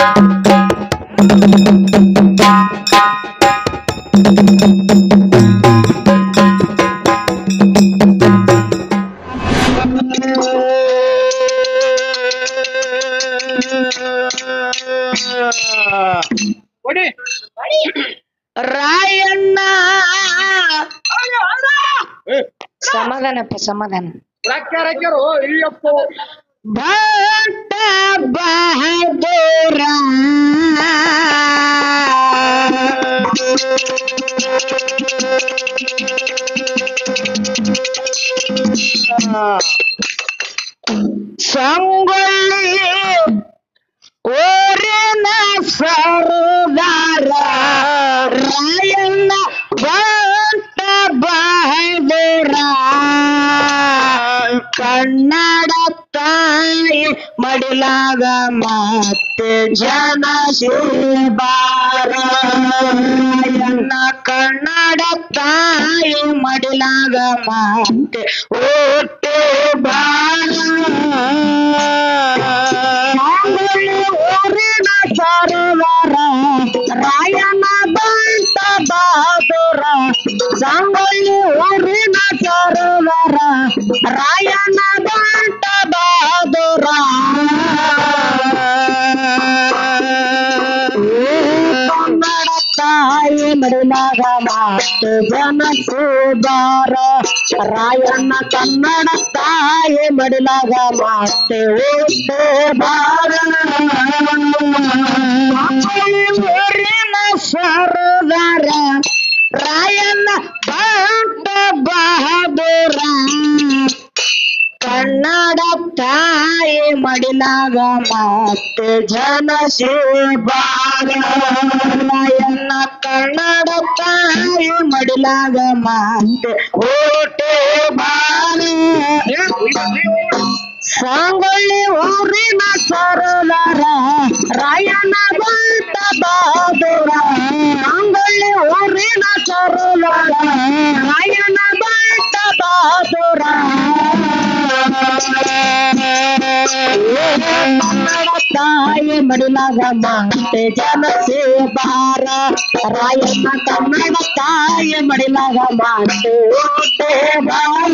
ಕೊಡಿ ರಾಯಣ್ಣ ಏ, ಸಮಾಧಾನಪ್ಪ ಸಮಾಧಾನ ರಾಕ್ಯಾರ ಹಾಕ್ಯಾರು ಅಯ್ಯಪ್ಪ ಭಕ್ತ ಬಹದೂರ ಸಂಗೊಳ್ಳಿ ಊರಿನ ಸರದಾರ ರಾಯಣ್ಣ ಭಕ್ತ ಬಹದೂರ ಕನ್ನಡ ತಾಯಿ ಮಡಿಲಾಗ ಮತ್ತೆ ಜನ ಶಿವಬಾರ ರಾಯಣ್ಣ ಕನ್ನಡ ತಾಯಿ ಮಡಿಲಾಗ ಮತ್ತೆ ಓಟೆ ಬಾರ ಊರಿನ ಸರೋವರ ರಾಯಣ್ಣ ಬಂತ ಬಹದೂರ ಸಂಗೊಳ್ಳಿ ಊರಿನ ಸರೋವರ ರಾಯಣ್ಣ ಬಂತ ಬಹದೂರ ಕನ್ನಡ ತಾಯಿ ಮಡಿಲಾಗ ಮಾತು ಜನ ಸುಧಾರ ರಾಯಣ್ಣ ಕನ್ನಡ ತಾಯಿ ಮಡಿಲಾಗ ಮಾತೆ ಓಟೆ ಬಾರ ಊರಿನ ಸರೋದರ ರಾಯಣ್ಣ ಬಂತ ಬಹದೂರ ಕನ್ನಡ ತಾಯಿ ಮಡಿಲಾಗ ಮತ್ತೆ ಜನ ಶಿವಾಯನ್ನ ಕನ್ನಡ ತಾಯಿ ಮಡಿಲಾಗ ಮತ್ತೆ ಓಟೆ ಬಾರ ಸಾಂಗೊಳ್ಳಿ ಊರಿನ ಸರೋದರ ರಾಯಣ್ಣ ಬಂತ ಬಹದೂರ ಸಾಂಗೊಳ್ಳಿ ಊರಿನ ಸರೋದರ ರಾಯಣ್ಣ ಬಂತ ಬಹದೂರ ಕನ್ನಡ ತಾಯಿ ಮಡಿಲಾಗ ಮಾತೆ ಜನ ಸೇಬಾರ ರಾಯಣ್ಣ ಕನ್ನಡ ತಾಯಿ ಮಡಿಲಾಗ ಮಾತೆ ಓಟೆ ಬಾರ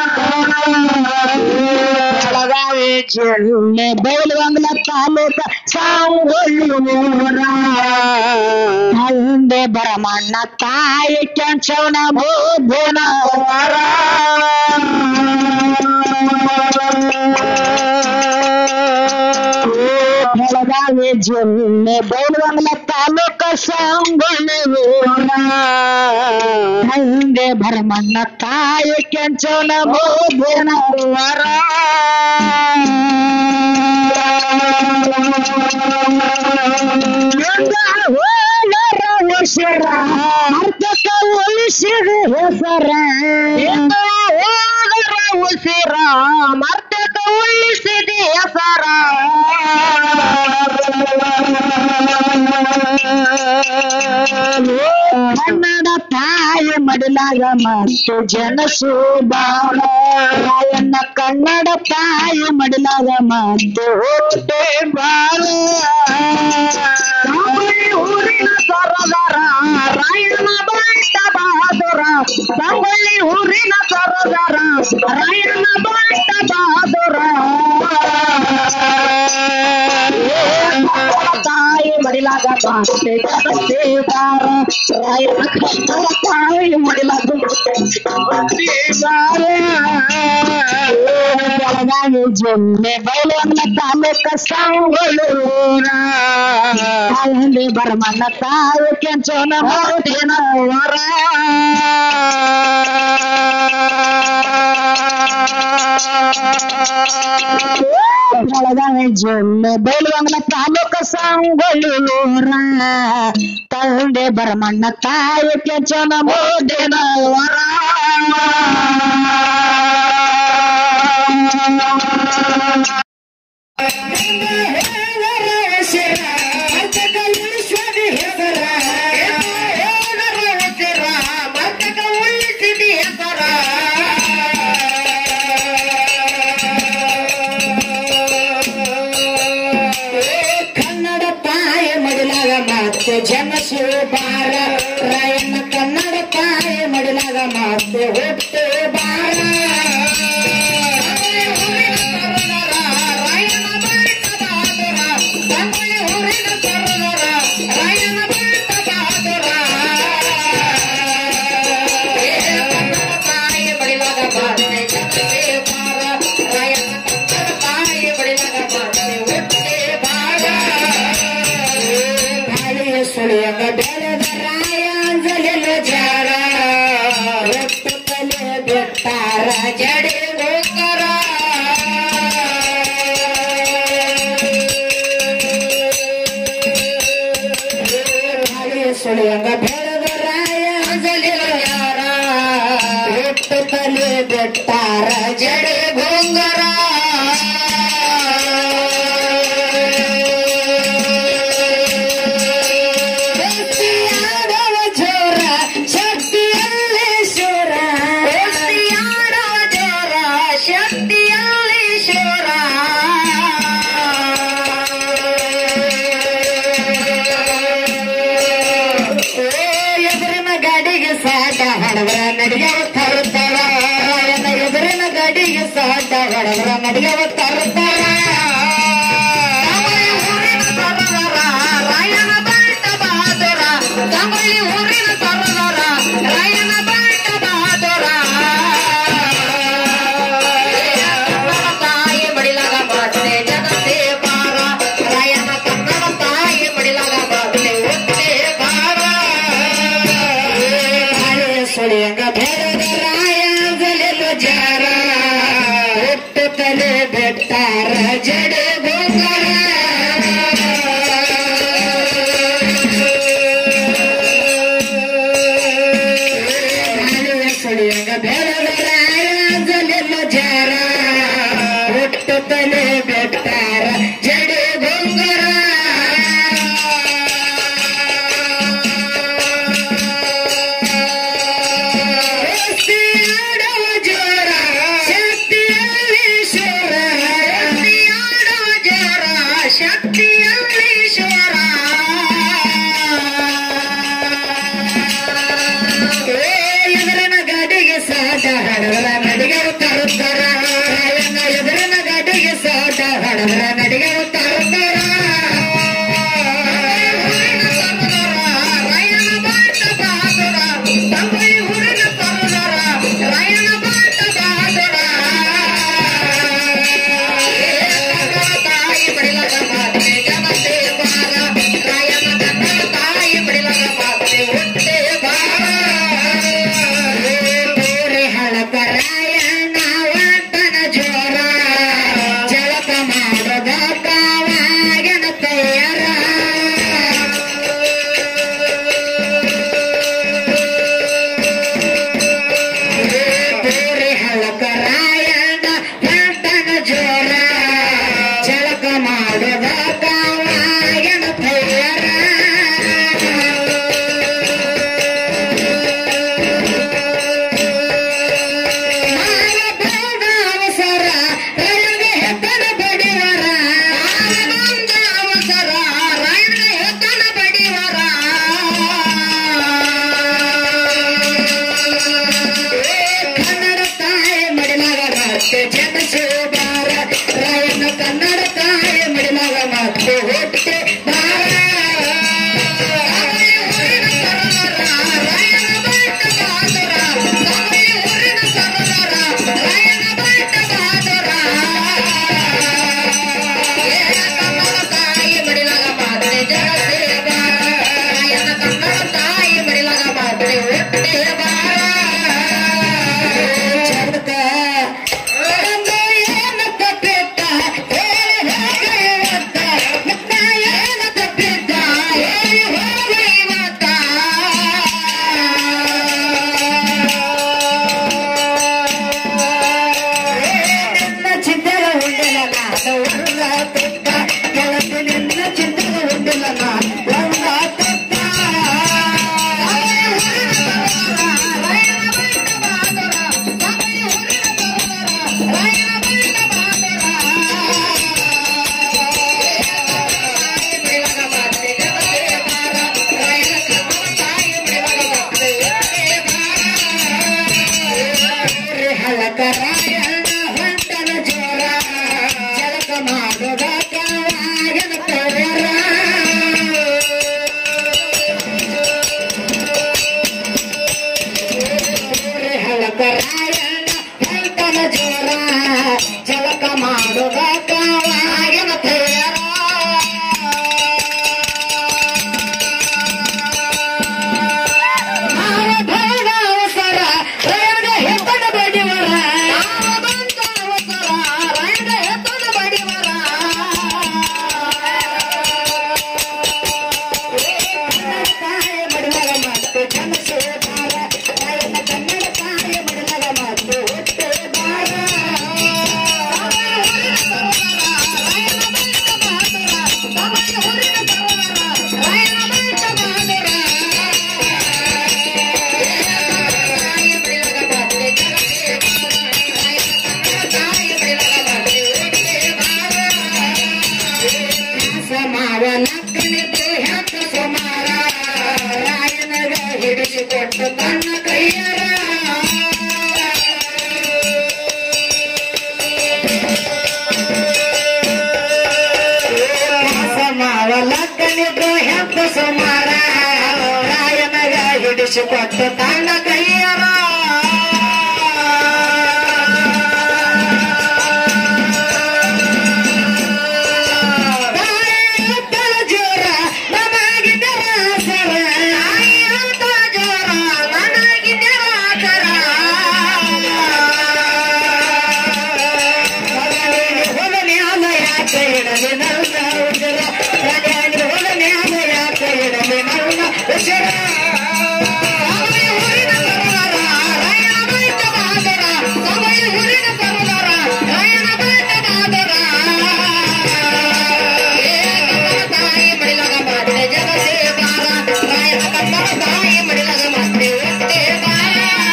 ಬೆಳಗಾವಿ ಜಿಲ್ಲೆ ಬೈಲವಂಗಲ ತಾಲೂಕ ಸಾಂಗೊಳ್ಳೂರ ಹಂದೆ ಬರಮಣ್ಣ ತಾಯಿ ಕೆಂಚವನ ಬೋಧನವರ ಬೆಳಗಾವಿ ಜಿಲ್ಲೆ ಬೈಲವಂಗಲ ತಾಲೂಕ ಸಾಂಗೊಳ್ಳೂರ ಹಂದೆ ಭರಮಣ್ಣ ತಾಯಿ ಕೆಂಚವನ ಬೋಧನವರ ಹೆಸರ ಅರ್ಥಕ ಉಳಿಸಿದ ಹೆಸರ ಹೋದರ ಉಸಿರ ಮರ್ತಕ ಉಳಿಸಿದ ಹೆಸರ ಕನ್ನಡ ತಾಯಿ ಮಡಿಲಾಗ ಮತ್ತು ಜನಸು ಬಾಳ ರಾಯಣ್ಣ ಕನ್ನಡ ತಾಯಿ ಮಡಿಲಾಗ ಮತ್ತು ಹೊಟ್ಟೆ ಬಾಳ ಊರಿನ ಸರದಾರ ರಾಯಣ್ಣ ಬಂಟ ಬಹದೂರ ಸಂಗೊಳ್ಳಿ ಊರಿನ ಸರದಾರ ರಾಯಣ್ಣ ಬಂಟ ಬಹದೂರ ತಾಯಿ ಮಡಿಲಾಗ ಬಾಟೆ ಸೇವಾರ ರಾಯಣ್ಣ ಕನ್ನಡ ತಾಯಿ ಮಡಿಲಾಗ ಬೆಳಗಾವಿ ಜಿಲ್ಲೆ ಬೈಲನ್ನ ತಾಲೂಕ ಸಂಗೊಳ್ಳೂರ ಅಲ್ಲಿ ಬರಮಣ್ಣ ತಾಯಿ ಕೆಂಚನ ಮೋದಿನ ವರ ಬೆಳಗಾವಿ ಜಿಲ್ಲೆ ಬೈಲವಂಗಲ ತಾಲೂಕ ಸಂಗೊಳ್ಳೂರ ತಂದೆ ಬರಮಣ್ಣ ತಾಯಿ ಕೆಂಚನ ಮೋದಿನ ವರ ಕನ್ನಡ ಮತ್ತೆ ಜನಿಸು ಬಾರ ರಾಯಣ್ಣ ಕನ್ನಡ ತಾಯಿ ಮಡಿಲಾಗ ಮತ್ತೆ ಹುಟ್ಟು ಬಾರ ಸುಳಿಯಂಗ ಬೆಳೆದ ರಾಯಾಂಜಲಿಲು ಜಾರ ಒಟ್ಟು ತಲೆ ಬೆಟ್ಟಾರ ಜಡಿ ಹೋಗರ ಸುಳಿಯಂಗ ಬೆಳೆದ ರಾಯಾಂಜಲಿಲು ಜಾರ ಒಟ್ಟು ತಲೆ ಬೆಟ್ಟಾರ ಜಡಿ ಗೊಂಗರ ಶಕ್ತಿಯಾದವ ಜೋರ ಶಕ್ತಿಯಲ್ಲಿ ಶೂರ ಶಕ್ತಿಯಾದವ ಜೋರ ಶಕ್ತಿಯಲ್ಲಿ ಶೂರ ಓ ಎದುರಿನ ಗಾಡಿಗೆ ಸಾಟ ಹಡವರ ನಡಿಯವ ತರುತ್ತಾರ ರಾಯನ ಎದುರಿನ ಗಾಡಿಗೆ ಸಾಟ ಹಡವರ ನಡಿಯವ ತರುತ್ತಾರ ರಾಯನ ಬಂಟ ಬಹಾದುರ ಕಂಬಳಿ ಊರಿನ ತರದರ ರಾಯನ ಬಂಟ ಬಹಾದುರ ತಾಯಿ ಬಡಿಲಾಗ ಬಾಟೆ ಜಗತ್ತೇ ಬಾರ ರಾಯನ ಕನ್ನಡ ತಾಯಿ ಬಡಿಲಾಗ ಬಾಟೆ ಒಟ್ಟೆ ಬಾರ ಸುಳಿಯಂಗ ಬೆಳೆದ ರಾಯದಲೆಲ್ಲ ಜಾರ ಒಟ್ಟು ತಲೆ ಬೆಟ್ಟಾರ ಜಡೆ ಗೊಂಗರ ಸುಳಿಯಂಗ ಬೆಳೆದ ರಾಯದಲೆಲ್ಲ ಜಾರ ಒಟ್ಟು ತಲೆ ಬೆಟ್ಟಾರ ಜಡೆ ಗೊಂಗರ ಮಾವನಕ್ಕನಿದ್ದು ಹೆತ್ತ ಸುಮಾರ ರಾಯನಗ ಹಿಡಿಸಿಕೊಟ್ಟು ತನ್ನ ಕೈಯರ ಮಾವಲಕ್ಕನಿದ್ದು ಹೆತ್ತ ಸುಮಾರ ರಾಯನಗ ಹಿಡಿಸಿಕೊಟ್ಟು ತನ್ನ ಕೈಯರ ಆಯ್ತ ಜೋರ ನಮಗಿದ ಸರ ಆಯ್ತ ಜೋರ ನನಗಿದ ಸರ ಹೊಲನ್ಯಾನ ಯಾಕೆ ಇಡಲಿ ನನ್ನ ಉಸಿರ ಮಗನ ಹೊಲನ್ಯಾನ ಯಾಕೆ ಇಡಲಿ ನನ್ನ ಉಸಿರ ಸಮಯ ಹುರಿದ ತರುಣರ ರಯನ ಬೈತ ಬಾದರ ಸಮಯ ಹುರಿದ ತರುಣರ ರಯನ ಬೈತ ಬಾದರ ತಾಯಿ ಮಡಿಲಗ ಮಾತೆ ಜಗತ್ತೇ ಬಾರ ರಾಯನ ಕನ್ನಡ ತಾಯಿ ಮಡಿಲಗ ಮಾತೆ ಒಟ್ಟೆ ಬಾರ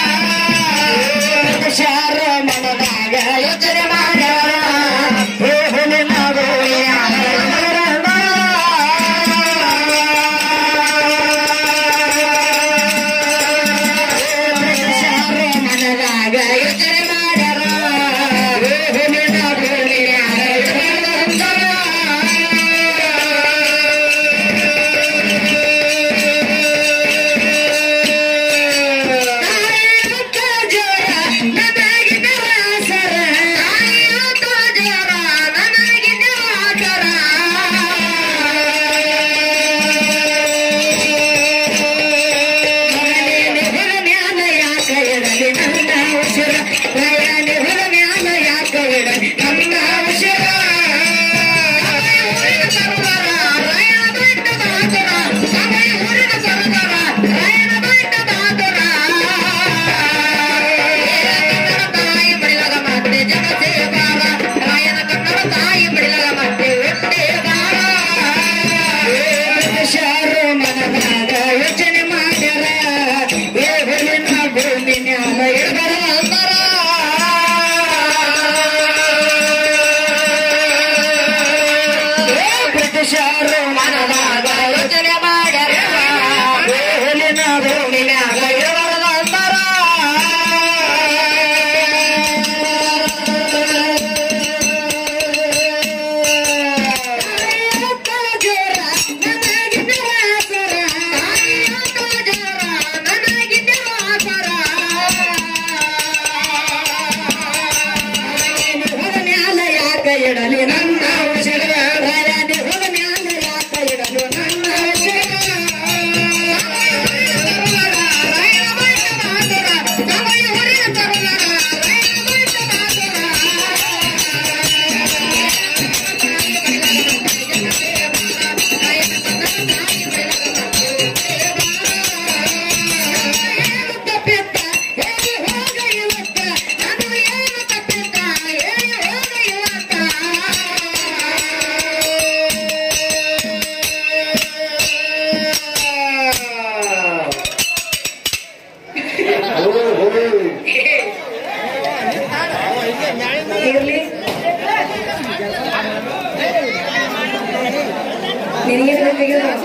ಶಾರ ಮನದಾಗ ಯೋಚನೆ ಮಾಡ್ಯಾರ ಹೇ ಹುಲಿನ ಮನದಾಗ ಯೋಚನೆ ಮಾಡ್ಯಾರ ಹೇ ಹುಲಿನ ತಾಯಿ ಮಡಿಲಗ ಮತ್ತೆ ಜಗತ್ತೇ ಬಾರ ರಾಯನ ಕನ್ನಡ ತಾಯಿ ಮಡಿಲಗ ಮತ್ತೆ ಒಟ್ಟೆ ಬಾರ ಶಾರ ಮನದಾಗ ಯೋಚನೆ ಮಾಡ್ಯಾರ ಏ ಹುಲಿನ ಭೂಮಿ ನ್ಯಾಮ ಇಡಬರ ಬ್ರಿಟಿಷರು ಮನದಾಗ ಯೋಚನೆ ಮಾಡ್ಯಾರ ಏ ಹುಲಿನ ಭೂಮಿ ನ್ಯಾಮ ಇಡಬರ ಇಡಲಿ ನನ್ನ ಉಸಿರ ರಾಯನಿ ಹುಲ ಮ್ಯಾಲ ಯಾಕ ಇಡಲು ನನ್ನ ಉಸಿರ ರಾಯನ ಬೈತ ಮಾತುರ ಸಮಯ ಹೊರಿದ ತರುಣರ ರಾಯನ ಬೈತ ಮಾತುರ ತಪ್ಪಿತ್ತ ಹೇಗೆ ಹೋಗ ಇವತ್ತ ನಾನು ಏನು ತಪ್ಪಿತ್ತ ಹೇಗೆ ಹೋಗ ಇವತ್ತ ಇರ್ಲಿ ನಿನಗೇನು ಬೇಕಾಗಿಲ್ಲ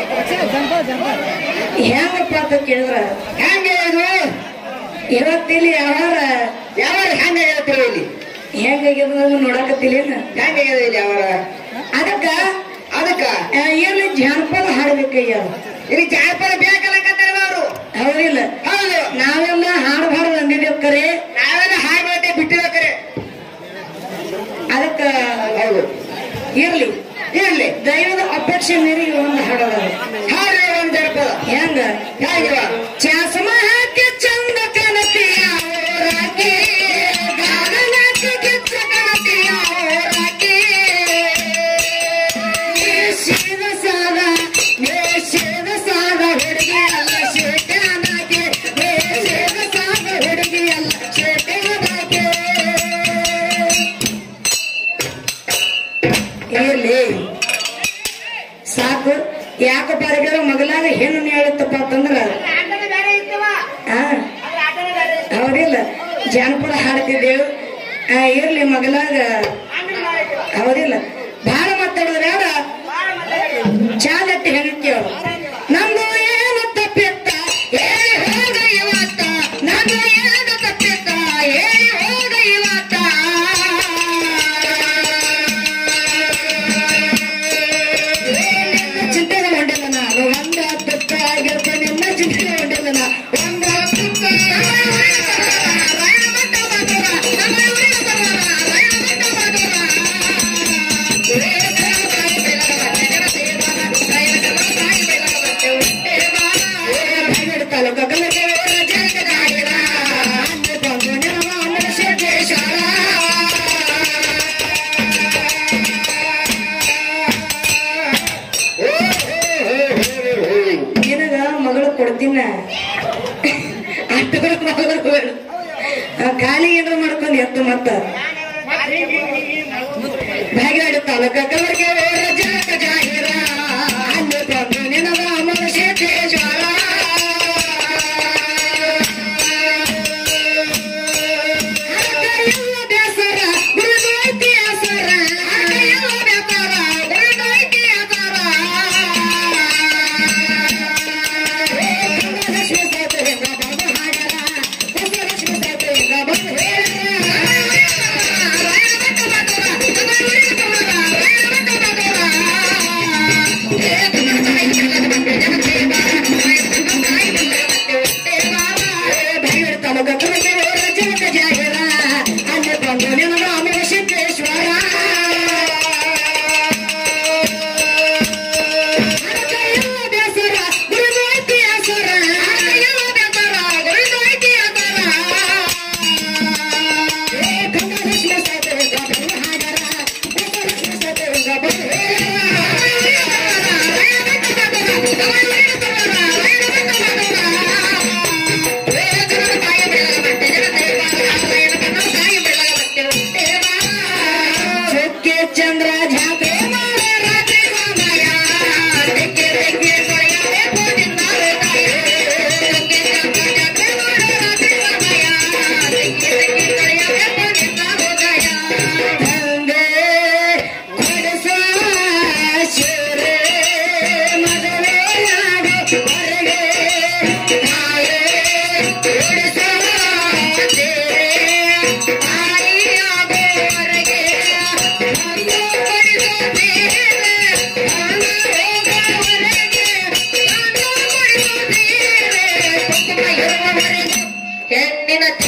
ಹೆಂಗಪ್ಪ ಅಂತ ಕೇಳಿದ್ರ ಹೆಂಗ ಇದು ಇವತ್ತಿಲ್ಲಿ ಯಾವಾರ ಯಾವಾರ ಹೆಂಗ ಹೇಳ್ತೀವಿ ಇಲ್ಲಿ ಹೆಂಗಾಗ್ಯದ ನೋಡಕತ್ತಿಲ್ಲ ಹೆಂಗಾಗ್ಯದ ಇಲ್ಲಿ ಯಾವಾರ ಅದಕ್ಕ ಅದಕ್ಕ ಇರ್ಲಿ ಜಾನಪದ ಹಾಡ್ಬೇಕಯ್ಯ ಇಲ್ಲಿ ಜಾನಪದ ಬೇಕಲ್ಲಕತ್ತಾರ ಅವರು ಹೌದಿಲ್ಲ ಹೌದು ನಾವೆಲ್ಲ ಹಾಡಬಾರ್ದು ಅಂದಿದ್ದೇವ್ ಕರೆ ನಾವೆಲ್ಲ ಹಾಡ್ಬೇಕೆ ಬಿಟ್ಟಿದ್ದೇವ್ ಕರೆ ಅದಕ್ಕ ಹೌದು ಇರ್ಲಿ ಇರ್ಲಿ ದೈವದ ಅಪೇಕ್ಷೆ ಮೇರೆಗೆ ಒಂದು ಹಾಡೋದ ಹಾಡ ಒಂದು ಜನಪದ ಹೆಂಗ ಹೆಂಗ ಚಾಸಮ ಹಾಕಿ ಚಂದ ಕನತಿಯ ಓರಾಕಿ ಗಾಗನಾಕಿ ಕಿಚ್ಚ ಕನತಿಯ ಓರಾಕಿ ಶಿವ ಸಾದ ಶಿವ ಸಾದ ಹುಡುಗಿ ಅಲ್ಲ ಶೇಟಾನಾಗೆ ಶಿವ ಸಾದ ಹುಡುಗಿ ಅಲ್ಲ ಶೇಟಾನಾಗೆ ಇರ್ಲಿ ಸಾಕು ಯಾಕ ಪರಿಗಾರ ಮಗಲಾಗ ಹೆಣ್ಣು ಹೇಳುತ್ತಪ್ಪ ಅಂತಂದ್ರ ಆ, ಹೌದಿಲ್ಲ ಜಾನಪದ ಹಾಡ್ತಿದ್ದೇವು ಆ, ಇರ್ಲಿ ಮಗಲಾಗ ಹೌದಿಲ್ಲ ಬಹಳ ಮಾತಾಡಿದ್ರೆ ಯಾರ ಹೆಂಗ್ ಕೇಳು ನಂದು ಏನು ತಪ್ಪಿತ್ತ ಹೇಳಿ ಹೋಗ ಇವತ್ತ ನಂದು ಏನು ತಪ್ಪಿತ್ತ ಹೇಳಿ ಹೋಗ ಇವತ್ತ ನಿನ್ನ ಚಿಂತೆಗೆ ಹೊಂಡಿಲ್ಲ ನಾನು ಒಂದ ತುತ್ತ ಆಗಿರ್ತ ನಿನ್ನ ಚಿಂತೆಗೆ ಹೊಂಡಿಲ್ಲ ನಾ ಒಂದ ತುತ್ತ ತಾಲೂಕ ಕಲಕೆ ಜಗದಾಗಿರ ಅನ್ನ ಬಂದು ನೆನವ ಅನ್ನ ಸಿದ್ದೇಶ್ವರ ನಿನಗ ಮಗಳು ಕೊಡ್ತೀನ ಅಷ್ಟು ಮಗಳು ಬೇಡ. ಆ, ಖಾಲಿ ಏನಾರ ಮಾಡ್ಕೊಂಡು ಎತ್ತು ಮತ್ತ ಭಾಗ್ಯಾಡಿ ತಾಲೂಕ ಕಲರ್ಗೆ ಜನಕ ಜಾಹಿರ ಅಲ್ಲಿ ಬಂದು ನಿನಗ ಅಮರ ಸಿದ್ದೇಶ್ವರ ಎಲ್ಲ ಬೇಸರ ಗುರುದೈತಿ ಅಸರ ಎಲ್ಲ ಬೇಸರ ಗುರುದೈತಿ ಅಸರ ಲಕ್ಷ್ಮಿ ಸೇತುವೆಯಿಂದ ಬಂದು ಹಾಡರ ಲಕ್ಷ್ಮಿ ಸೇತುವೆಯಿಂದ ಬಂದು ತಾಲೂಕ ಜನಕ ಜಾಹಿರ ಅಲ್ಲಿ ಬಂದು ನಿನಗ ಅಮರ ಸಿದ್ದೇಶ್ವರ ಎಲ್ಲ ಬೇಸರ ಗುರುದೈತಿ ಅಸರ ಎಲ್ಲ ಬೇಸರ ಗುರುದೈತಿ ಅಸರ ಗಂಗಾಲಕ್ಷ್ಮಿ ಸೇತುವೆಯಿಂದ ಬಂದು ಹಾಡರ ಗಂಗಾಲಕ್ಷ್ಮಿ ಸೇತುವೆಯಿಂದ ಬಂದು ಚುಕ್ಕೆ ಚಂದ್ರ ಜಾತೆ ಮಾಡೆ ರಾತ್ರಿ ಸಮಯ ತೆಕ್ಕೆ ತೆಕ್ಕೆ ಕೊಳೆಯದೆ ಕೋಟಿಂದ ಕಾಯ ಚುಕ್ಕೆ ಚಂದ್ರ ಜಾತೆ ಮಾಡೆ ರಾತ್ರಿ ಸಮಯ ತೆಕ್ಕೆ ತೆಕ್ಕೆ ಕೊಳೆಯದೆ ಕೋಟಿಂದ ಕಾಯ ತಂದೆ ಕೊಡಸ ಶಿರೆ ಮದುವೆ ಆಗೋ ಹೊರಗೆ ತಾಯೇ ಕೊಡಸ ಶಿರೆ ತಾಯಿಯಾಗೋ ಹೊರಗೆ ಒಂದು ಕೊಡಿಸೋ ಬೇರೆ ಒಂದು ಹೋಗೋವರೆಗೆ ಒಂದು ಕೊಡಿಸೋ ಬೇರೆ ಕುಂಕುಮ ಇರುವವರೆಗೆ ಹೆಣ್ಣಿನ